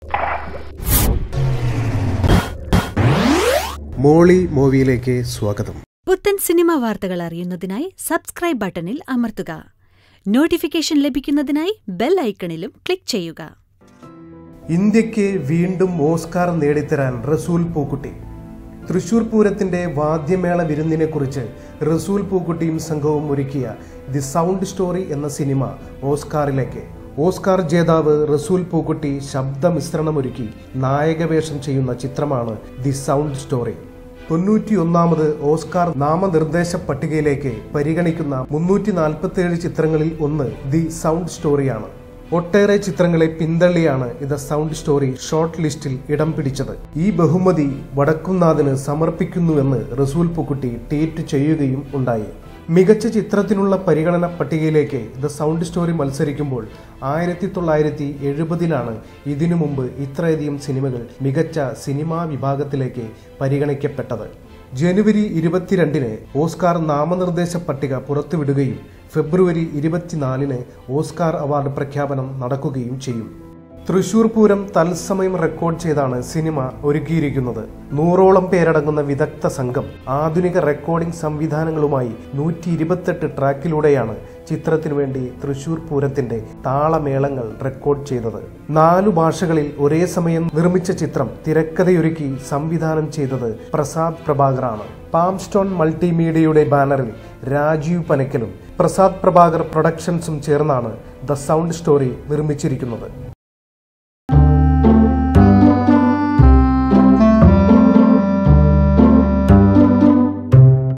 മോളി മൂവിയിലേക്ക് സ്വാഗതം പുത്തൻ സിനിമ വാർത്തകൾ അറിയുന്നതിനായി സബ്സ്ക്രൈബ് ബട്ടണിൽ അമർത്തുക നോട്ടിഫിക്കേഷൻ ലഭിക്കുന്നതിനായി ബെൽ ഐക്കണിലും ക്ലിക്ക് ചെയ്യുക ഇന്ത്യക്ക് വീണ്ടും ഓസ്കാർ നേടിത്തരാൻ റസൂൽ പൂക്കുട്ടി തൃശൂർ പൂരത്തിന്റെ വാദ്യമേള വിരുന്നിനെക്കുറിച്ച് റസൂൽ പൂക്കുട്ടിയും സംഘവും ഒരുക്കിയ ദി സൗണ്ട് സ്റ്റോറി എന്ന സിനിമ ഓസ്കാറിലേക്ക് ഓസ്കാർ ജേതാവ് റസൂൽ പൂക്കുട്ടി ശബ്ദമിശ്രണമൊരുക്കി നായകവേഷം ചെയ്യുന്ന ചിത്രമാണ് ദി സൗണ്ട് സ്റ്റോറി തൊണ്ണൂറ്റിയൊന്നാമത് ഓസ്കാർ നാമനിർദ്ദേശ പട്ടികയിലേക്ക് പരിഗണിക്കുന്ന മുന്നൂറ്റി നാൽപ്പത്തിയേഴ് ചിത്രങ്ങളിൽ ഒന്ന് ദി സൗണ്ട് സ്റ്റോറിയാണ് ഒട്ടേറെ ചിത്രങ്ങളെ പിന്തള്ളിയാണ് ഇത് സൗണ്ട് സ്റ്റോറി ഷോർട്ട് ലിസ്റ്റിൽ ഇടം പിടിച്ചത് ഈ ബഹുമതി വടക്കുംനാഥിന് സമർപ്പിക്കുന്നുവെന്ന് റസൂൽ പൂക്കുട്ടി ട്വീറ്റ് ചെയ്യുകയും ഉണ്ടായി മികച്ച ചിത്രത്തിനുള്ള പരിഗണന പട്ടികയിലേക്ക് ദ സൗണ്ട് സ്റ്റോറി മത്സരിക്കുമ്പോൾ ആയിരത്തി തൊള്ളായിരത്തി എഴുപതിലാണ് ഇതിനു മുമ്പ് ഇത്രയധികം സിനിമകൾ മികച്ച സിനിമാ വിഭാഗത്തിലേക്ക് പരിഗണിക്കപ്പെട്ടത് ജനുവരി ഇരുപത്തിരണ്ടിന് ഓസ്കാർ നാമനിർദ്ദേശ പട്ടിക പുറത്തുവിടുകയും ഫെബ്രുവരി ഇരുപത്തിനാലിന് ഓസ്കാർ അവാർഡ് പ്രഖ്യാപനം നടക്കുകയും ചെയ്യും തൃശൂർ പൂരം തത്സമയം റെക്കോർഡ് ചെയ്താണ് സിനിമ ഒരുക്കിയിരിക്കുന്നത് നൂറോളം പേരടങ്ങുന്ന വിദഗ്ധ സംഘം ആധുനിക റെക്കോർഡിംഗ് സംവിധാനങ്ങളുമായി നൂറ്റി ഇരുപത്തെട്ട് ട്രാക്കിലൂടെയാണ് ചിത്രത്തിനു വേണ്ടി തൃശൂർ പൂരത്തിന്റെ താളമേളങ്ങൾ റെക്കോർഡ് ചെയ്തത് നാലു ഭാഷകളിൽ ഒരേ സമയം നിർമ്മിച്ച ചിത്രം തിരക്കഥയൊരുക്കി സംവിധാനം ചെയ്തത് പ്രസാദ് പ്രഭാകറാണ് പാംസ്റ്റോൺ മൾട്ടിമീഡിയയുടെ ബാനറിൽ രാജീവ് പനക്കലും പ്രസാദ് പ്രഭാകർ പ്രൊഡക്ഷൻസും ചേർന്നാണ് ദ സൗണ്ട് സ്റ്റോറി നിർമ്മിച്ചിരിക്കുന്നത്